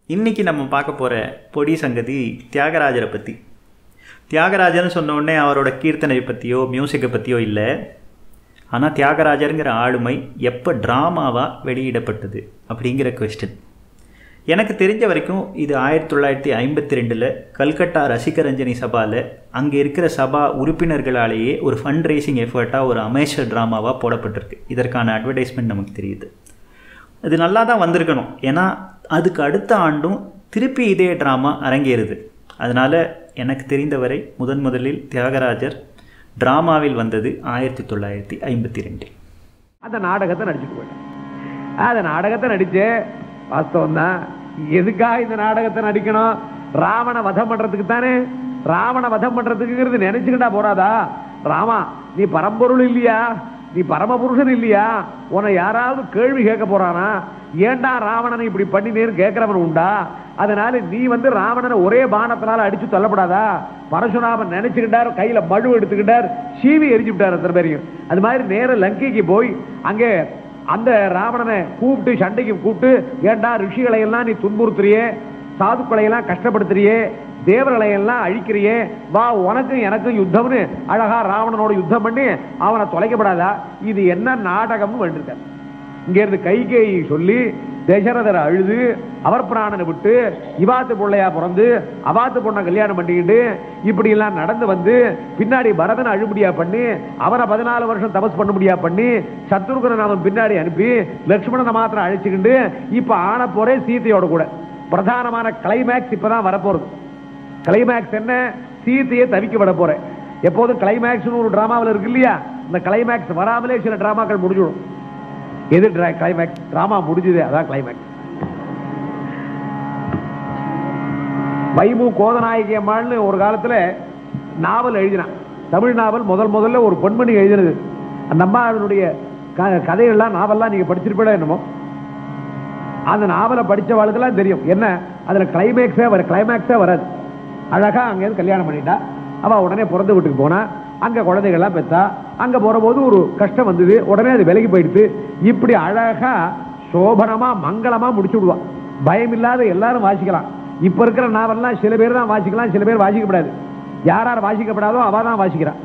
இன்னைக்கு நம்ம பார்க்க போகிற பொடி சங்கதி தியாகராஜரை பற்றி தியாகராஜர்னு சொன்ன உடனே அவரோட கீர்த்தனை பற்றியோ மியூசிக்கை பற்றியோ இல்லை ஆனால் தியாகராஜருங்கிற ஆளுமை எப்போ ட்ராமாவாக வெளியிடப்பட்டது அப்படிங்கிற கொஸ்டின் எனக்கு தெரிஞ்ச வரைக்கும் இது ஆயிரத்தி தொள்ளாயிரத்தி ஐம்பத்தி ரெண்டில் கல்கட்டா ரசிகரஞ்சனி சபாவில் அங்கே இருக்கிற சபா உறுப்பினர்களாலேயே ஒரு ஃபண்ட் ரைசிங் எஃபர்ட்டாக ஒரு அமேஷர் ட்ராமாவாக போடப்பட்டிருக்கு இதற்கான அட்வர்டைஸ்மெண்ட் நமக்கு தெரியுது இது நல்லா தான் வந்திருக்கணும் ஏன்னா அதுக்கு அடுத்த ஆண்டும் திருப்பி இதே ட்ராமா அரங்கேறுது அதனால் எனக்கு தெரிந்தவரை முதன் முதலில் தியாகராஜர் ட்ராமாவில் வந்தது ஆயிரத்தி தொள்ளாயிரத்தி ஐம்பத்தி ரெண்டில் அந்த நாடகத்தை நடிச்சுட்டு போயிட்டேன் அந்த நாடகத்தை நடிச்சு வாஸ்தவம் தான் எதுக்காக இந்த நாடகத்தை நடிக்கணும் ராவண வதம் பண்றதுக்கு தானே ராவண வதம் பண்றதுக்குங்கிறது நினைச்சுக்கிட்டா போறாதா ராமா நீ பரம்பொருள் இல்லையா நீ பரமபுருஷன் இல்லையா உன்னை யாராவது கேள்வி கேட்க போறானா ஏன்டா ராவணனை இப்படி பண்ணினேன்னு கேட்கிறவன் உண்டா அதனால நீ வந்து ராவணனை ஒரே பானத்தினால அடிச்சு தள்ளப்படாதா பரசுராமன் நினைச்சுக்கிட்டார் கையில மழு எடுத்துக்கிட்டார் சீவி எரிஞ்சு விட்டார் அத்தனை பேரையும் அது மாதிரி நேர லங்கைக்கு போய் அங்கே அந்த ராவணனை கூப்பிட்டு சண்டைக்கு கூப்பிட்டு ஏண்டா ரிஷிகளை எல்லாம் நீ துன்புறுத்துறியே சாதுக்களை எல்லாம் கஷ்டப்படுத்துறியே தேவர்களை எல்லாம் அழிக்கிறியே வா உனக்கும் எனக்கும் யுத்தம்னு அழகா ராவணனோட யுத்தம் பண்ணி அவனை தொலைக்கப்படாதா இது என்ன நாடகம்னு வேண்டிருக்கார் இங்க இருந்து கைகேயி சொல்லி தசரதர் அழுது அவர் பிராணனை விட்டு இவாத்து பிள்ளையா பிறந்து அவாத்து பொண்ணை கல்யாணம் பண்ணிக்கிட்டு இப்படி எல்லாம் நடந்து வந்து பின்னாடி பரதனை அழுபடியா பண்ணி அவனை பதினாலு வருஷம் தபஸ் பண்ண முடியா பண்ணி சத்ருகனை அவன் பின்னாடி அனுப்பி லட்சுமணனை மாத்திரம் அழைச்சுக்கிட்டு இப்ப ஆன போறே சீத்தையோட கூட பிரதானமான கிளைமேக்ஸ் இப்பதான் வரப்போறது கிளைமேக்ஸ் என்ன சீத்தையை தவிக்க விட போறேன் எப்போதும் கிளைமேக்ஸ்னு ஒரு டிராமாவில் இருக்கு இல்லையா இந்த கிளைமேக்ஸ் வராமலே சில டிராமாக்கள் முடிஞ்சிடும் எது கிளைமேக்ஸ் டிராமா முடிஞ்சது அதான் கிளைமேக்ஸ் வைமு கோதநாயகி அம்மாள்னு ஒரு காலத்துல நாவல் எழுதினான் தமிழ் நாவல் முதல் முதல்ல ஒரு பெண்மணி எழுதினது அந்த அம்மா அதனுடைய க- கதைகள்லாம் நாவல்லாம் நீங்க படிச்சிருப்பீங்களா என்னமோ அந்த நாவலை படிச்சவாளுக்கெல்லாம் தெரியும் என்ன அதுல கிளைமேக்ஸே வர கிளைமேக்ஸே வராது அழகா அங்கேருந்து கல்யாணம் பண்ணிட்டா அவ உடனே பிறந்த வீட்டுக்கு போனா அங்க குழந்தைகள்லாம் பெத்தா அங்க போற போது ஒரு கஷ்டம் வந்தது உடனே அது விலகி போயிடுது இப்படி அழகா சோபனமா மங்களமா முடிச்சு விடுவா பயம் இல்லாத எல்லாரும் வாசிக்கலாம் இப்ப இருக்கிற நாவல்லாம் சில பேர் தான் வாசிக்கலாம் சில பேர் வாசிக்கப்படாது யார் யார் வாசிக்கப்படாதோ அவ தான் வாசிக்கிறான்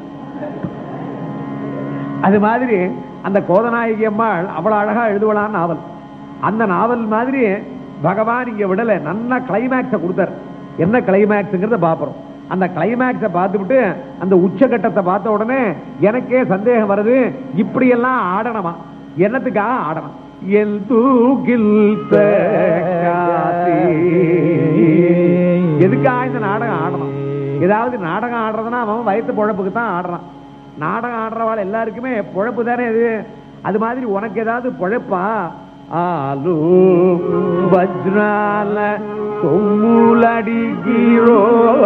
அது மாதிரி அந்த கோதநாயகி அம்மாள் அவ்வளவு அழகா எழுதுவலான்னு நாவல் அந்த நாவல் மாதிரி பகவான் இங்க விடல நல்ல கிளைமேக்ஸ கொடுத்தார் என்ன கிளைமேக்ஸ்ங்கிறத பாப்புறோம் அந்த கிளைமேக்ஸ பார்த்துவிட்டு அந்த உச்சகட்டத்தை பார்த்த உடனே எனக்கே சந்தேகம் வருது இப்படி எல்லாம் ஆடணுமா என்னத்துக்காக ஆடணும் எல் தூக்கில் தக்காசி. எதுக்காக இந்த நாடகம் ஆடணும் ஏதாவது நாடகம் ஆடுறதுன்னா அவன் வயிற்று பொழப்புக்கு தான் ஆடுறான் நாடகம் ஆடுறவாள் எல்லாருக்குமே பொழப்பு தானே இது அது மாதிரி உனக்கு ஏதாவது பொழப்பா ஆலு வஜ்ரால தொம்முலடிகிறோ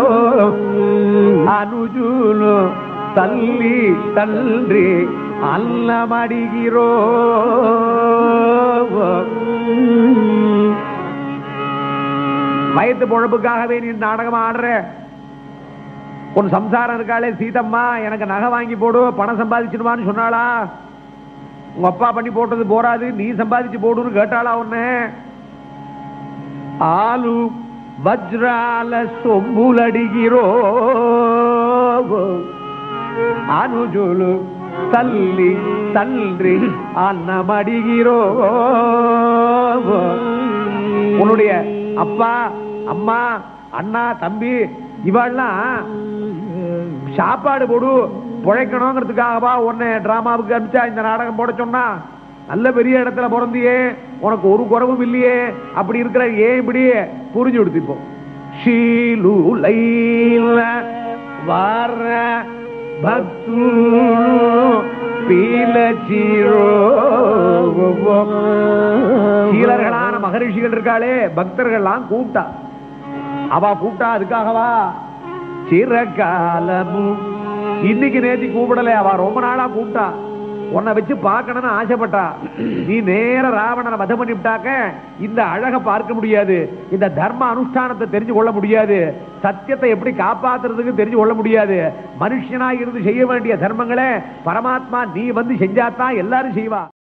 அனுஜுலு தள்ளி தள்ளி அல்லமடிகிறோ வயத்து பொழப்புக்காகவே நீ நாடகம் ஆடுற உன் சம்சாரம் இருக்காளே சீதம்மா எனக்கு நகை வாங்கி போடு பணம் சம்பாதிச்சிடுவான்னு சொன்னாளா உங்க அப்பா பண்ணி போட்டது போராது நீ சம்பாதிச்சு போடுன்னு கேட்டாளா உன்ன ஆலு வஜ்ரால சொம்புலடிகிறோ அனுஜுலு தள்ளி தள்ளி அன்னமடிகிறோ உன்னுடைய அப்பா அம்மா அண்ணா தம்பி இவாள்லாம் சாப்பாடு போடு பிழைக்கணுங்கிறதுக்காகவா உன்னை டிராமாவுக்கு அனுப்பிச்சா இந்த நாடகம் போட சொன்னா நல்ல பெரிய இடத்துல பிறந்தியே உனக்கு ஒரு குறவும் இல்லையே அப்படி இருக்கிற ஏன் இப்படி புரிஞ்சு கொடுத்து இப்போ ஷீலுலைல வர பக்து பீலச்சீரோ சீலர்களான மகரிஷிகள் இருக்காளே பக்தர்கள்லாம் கூப்பிட்டா அவ கூப்பிட்டா அதுக்காகவா சிறகாலமும் இன்னைக்கு நேத்தி கூப்பிடல அவ ரொம்ப நாளா கூப்பிட்டா உன்னை வச்சு பார்க்கணும்னு ஆசைப்பட்டா நீ நேர ராவணனை வதம் பண்ணிவிட்டாக்க இந்த அழக பார்க்க முடியாது இந்த தர்ம அனுஷ்டானத்தை தெரிஞ்சு கொள்ள முடியாது சத்தியத்தை எப்படி காப்பாத்துறதுக்கு தெரிஞ்சு கொள்ள முடியாது மனுஷனா இருந்து செய்ய வேண்டிய தர்மங்களை பரமாத்மா நீ வந்து செஞ்சாதான் எல்லாரும் செய்வா